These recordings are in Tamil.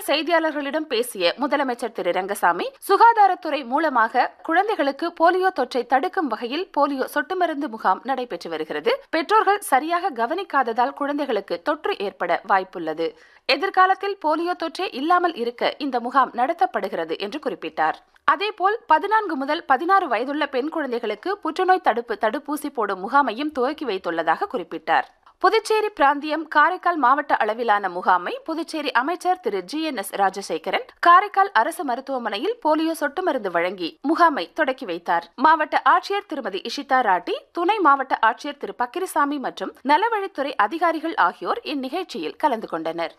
பின்னர் செய்தியாளர்களிடம் பேசிய முதலமைச்சர் திரு ரங்கசாமி சுகாதாரத்துறை மூலமாக குழந்தைகளுக்கு போலியோ தொற்றை தடுக்கும் வகையில் போலியோ சொட்டு மருந்து முகாம் நடைபெற்று வருகிறது பெற்றோர்கள் சரியாக கவனிக்காததால் குழந்தைகளுக்கு தொற்று ஏற்பட வாய்ப்புள்ளது எதிர்காலத்தில் போலியோ தொற்றே இல்லாமல் இருக்க இந்த முகாம் நடத்தப்படுகிறது என்று குறிப்பிட்டார் அதேபோல் பதினான்கு முதல் பதினாறு வயதுள்ள பெண் குழந்தைகளுக்கு புற்றுநோய் தடுப்பு தடுப்பூசி போடும் முகாமையும் துவக்கி வைத்துள்ளதாக குறிப்பிட்டார் புதுச்சேரி பிராந்தியம் காரைக்கால் மாவட்ட அளவிலான முகாமை புதுச்சேரி அமைச்சர் திரு G N S Rajasekaran Karaikal அரசு மருத்துவமனையில் போலியோ சொட்டு மருந்து வழங்கி முகாமை தொடக்கி வைத்தார் மாவட்ட ஆட்சியர் திருமதி இஷிதா ராட்டி துணை மாவட்ட ஆட்சியர் திரு பக்கிரிசாமி மற்றும் நலவழித்துறை அதிகாரிகள் ஆகியோர் இந்நிகழ்ச்சியில் கலந்து கொண்டனர்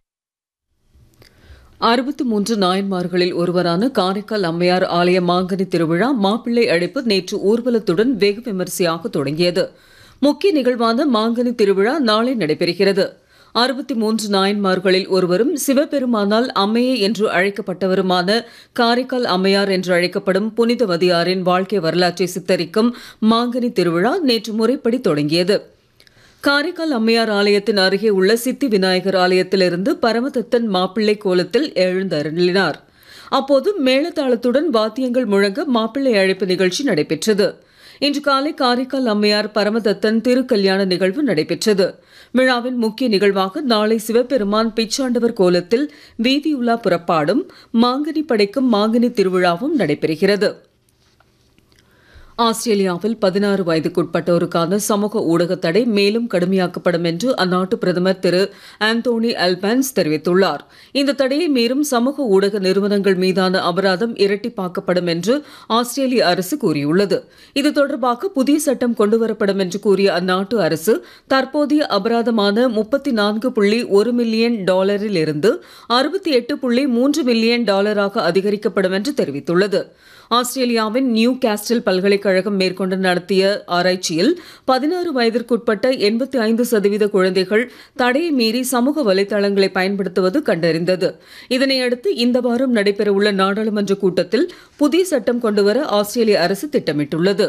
அறுபத்தி மூன்று நாயன்மார்களில் ஒருவரான காரைக்கால் அம்மையார் ஆலய மாங்கனி திருவிழா மாப்பிள்ளை அழைப்பு நேற்று ஊர்வலத்துடன் வெகு விமரிசையாக தொடங்கியது முக்கிய நிகழ்வான மாங்கனி திருவிழா நாளை நடைபெறுகிறது அறுபத்தி மூன்று நாயன்மார்களில் ஒருவரும் சிவபெருமானால் அம்மையே என்று அழைக்கப்பட்டவருமான காரைக்கால் அம்மையார் என்று அழைக்கப்படும் புனிதவதியாரின் வாழ்க்கை வரலாற்றை சித்தரிக்கும் மாங்கனி திருவிழா நேற்று முறைப்படி தொடங்கியது காரைக்கால் அம்மையார் ஆலயத்தின் அருகே உள்ள சித்தி விநாயகர் ஆலயத்திலிருந்து பரமதத்தன் மாப்பிள்ளை கோலத்தில் எழுந்தருளினார் அப்போது மேளதாளத்துடன் வாத்தியங்கள் முழங்க மாப்பிள்ளை அழைப்பு நிகழ்ச்சி நடைபெற்றது இன்று காலை காரைக்கால் அம்மையார் பரமதத்தன் திருக்கல்யாண நிகழ்வு நடைபெற்றது விழாவின் முக்கிய நிகழ்வாக நாளை சிவபெருமான் பிச்சாண்டவர் கோலத்தில் வீதியுலா புறப்பாடும் மாங்கனி படைக்கும் மாங்கனி திருவிழாவும் நடைபெறுகிறது ஆஸ்திரேலியாவில் பதினாறு வயதுக்குட்பட்டோருக்கான சமூக ஊடக தடை மேலும் கடுமையாக்கப்படும் என்று அந்நாட்டு பிரதமர் திரு ஆந்தோனி அல்பான்ஸ் தெரிவித்துள்ளார் இந்த தடையை மீறும் சமூக ஊடக நிறுவனங்கள் மீதான அபராதம் இரட்டிப்பாக்கப்படும் என்று ஆஸ்திரேலிய அரசு கூறியுள்ளது இது தொடர்பாக புதிய சட்டம் கொண்டுவரப்படும் என்று கூறிய அந்நாட்டு அரசு தற்போதைய அபராதமான முப்பத்தி நான்கு புள்ளி ஒரு மில்லியன் டாலரில் இருந்து அறுபத்தி எட்டு புள்ளி மூன்று மில்லியன் டாலராக அதிகரிக்கப்படும் என்று தெரிவித்துள்ளது ஆஸ்திரேலியாவின் நியூ கேஸ்டில் பல்கலைக்கழகம் மேற்கொண்டு நடத்திய ஆராய்ச்சியில் பதினாறு வயதிற்குட்பட்ட எண்பத்தி ஐந்து சதவீத குழந்தைகள் தடையை மீறி சமூக வலைதளங்களை பயன்படுத்துவது கண்டறிந்தது இதனையடுத்து இந்த வாரம் நடைபெறவுள்ள நாடாளுமன்ற கூட்டத்தில் புதிய சட்டம் கொண்டுவர ஆஸ்திரேலிய அரசு திட்டமிட்டுள்ளது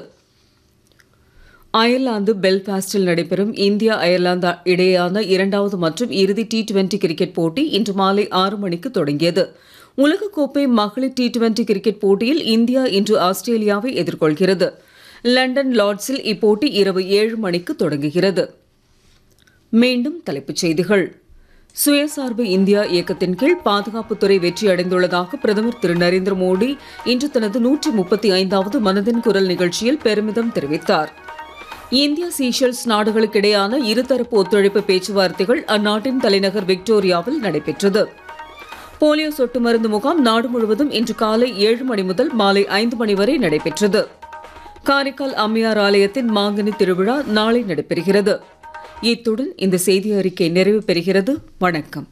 அயர்லாந்து பெல்பாஸ்டில் நடைபெறும் இந்தியா அயர்லாந்து இடையேயான இரண்டாவது மற்றும் இறுதி டி டுவெண்டி கிரிக்கெட் போட்டி இன்று மாலை ஆறு மணிக்கு தொடங்கியது உலகக்கோப்பை மகளிர் டி டுவெண்டி கிரிக்கெட் போட்டியில் இந்தியா இன்று ஆஸ்திரேலியாவை எதிர்கொள்கிறது லண்டன் லார்ட்ஸில் இப்போட்டி இரவு ஏழு மணிக்கு தொடங்குகிறது மீண்டும் தலைப்புச் செய்திகள் சுயசார்பு இந்தியா இயக்கத்தின் கீழ் பாதுகாப்புத்துறை வெற்றியடைந்துள்ளதாக பிரதமர் திரு நரேந்திர மோடி இன்று தனது நூற்றி முப்பத்தி ஐந்தாவது மனதின் குரல் நிகழ்ச்சியில் பெருமிதம் தெரிவித்தார் இந்தியா சீஷல்ஸ் நாடுகளுக்கிடையான இருதரப்பு ஒத்துழைப்பு பேச்சுவார்த்தைகள் அந்நாட்டின் தலைநகர் விக்டோரியாவில் நடைபெற்றது போலியோ சொட்டு மருந்து முகாம் நாடு முழுவதும் இன்று காலை ஏழு மணி முதல் மாலை ஐந்து மணி வரை நடைபெற்றது காரைக்கால் அம்மையார் ஆலயத்தின் மாங்கனி திருவிழா நாளை நடைபெறுகிறது இத்துடன் இந்த செய்தி அறிக்கை நிறைவு பெறுகிறது வணக்கம்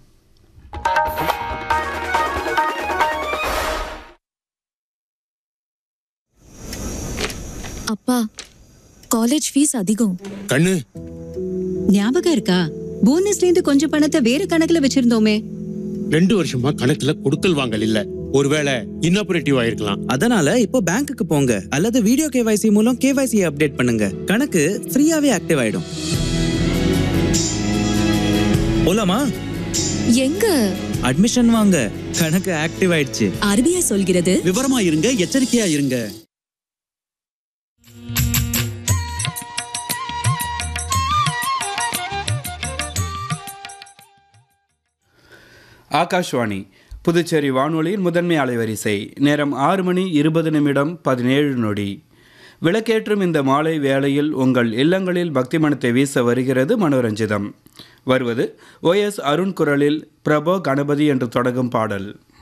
அப்பா காலேஜ் ஃபீஸ் அதிகம் கண்ணு ஞாபகம் இருக்கா போனஸ்ல இருந்து கொஞ்சம் பணத்தை வேற கணக்குல வச்சிருந்தோமே ரெண்டு வருஷமா கணக்குல கொடுக்கல் வாங்கல் இல்ல ஒருவேளை இன்னாபரேட்டிவ் ஆயிருக்கலாம் அதனால இப்போ பேங்க்குக்கு போங்க அல்லது வீடியோ கேவைசி மூலம் கேவைசி அப்டேட் பண்ணுங்க கணக்கு ஃப்ரீயாவே ஆக்டிவ் ஆயிடும் போலாமா எங்க அட்மிஷன் வாங்க கணக்கு ஆக்டிவ் ஆயிடுச்சு ஆர்பிஐ சொல்கிறது விவரமா இருங்க எச்சரிக்கையா இருங்க ஆகாஷ்வாணி புதுச்சேரி வானொலியின் முதன்மை அலைவரிசை நேரம் ஆறு மணி இருபது நிமிடம் பதினேழு நொடி விளக்கேற்றும் இந்த மாலை வேளையில் உங்கள் இல்லங்களில் பக்தி மனத்தை வீச வருகிறது மனோரஞ்சிதம் வருவது ஓஎஸ் அருண் குரலில் பிரபோ கணபதி என்று தொடங்கும் பாடல்